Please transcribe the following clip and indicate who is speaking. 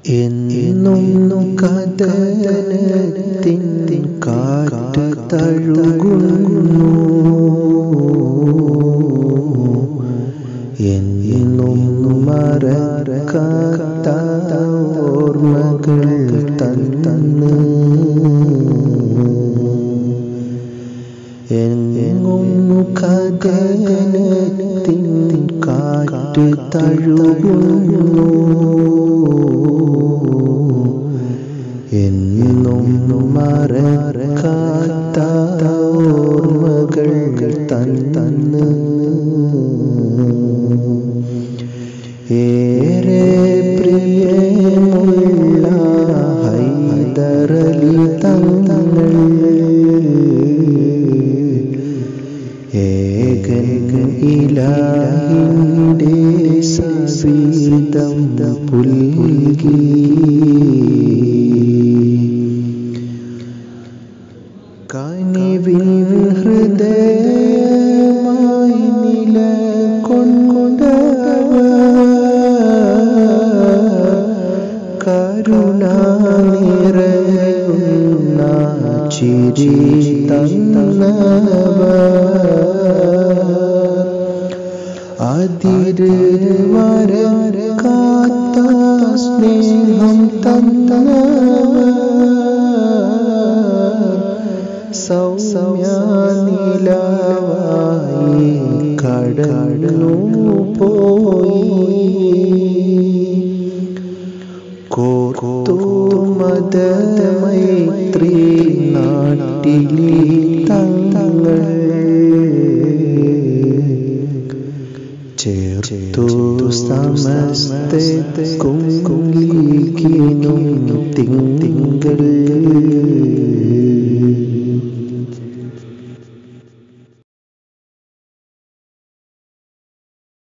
Speaker 1: എന്നും കഥനത്തിൻ കാറ്റ് തഴുകുന്നു എന്നും മറക്കാത്ത ഓർമ്മകൾ തന്ന് എങ്ങും കഥനത്തിൻ കാറ്റ് തഴുകുന്നു എന്നും മറക്കാത്ത ഓർമ്മകൾ തന്ന് ഏറെ പ്രിയമുള്ള ഹൈദരലി തങ്ങൾ ഏകൻ ഇലാഹിൻ്റെ സംസീതം പുൽകി കനിവിൻ ഹൃദയമായി നില കൊണ്ടവ കരുണ നിറയുന്ന ചിരി തന്നവ അതിര് വര കാത്ത സ്നേഹം തന്നവ സൗമ്യ നിലവായി കടന്നു പോയി കോർത്തു മതമൈത്രി നാട്ടിലെ തങ്ങൾ ചേർത്തു സമസ്ത കുങ്കിനും തിങ്കൾ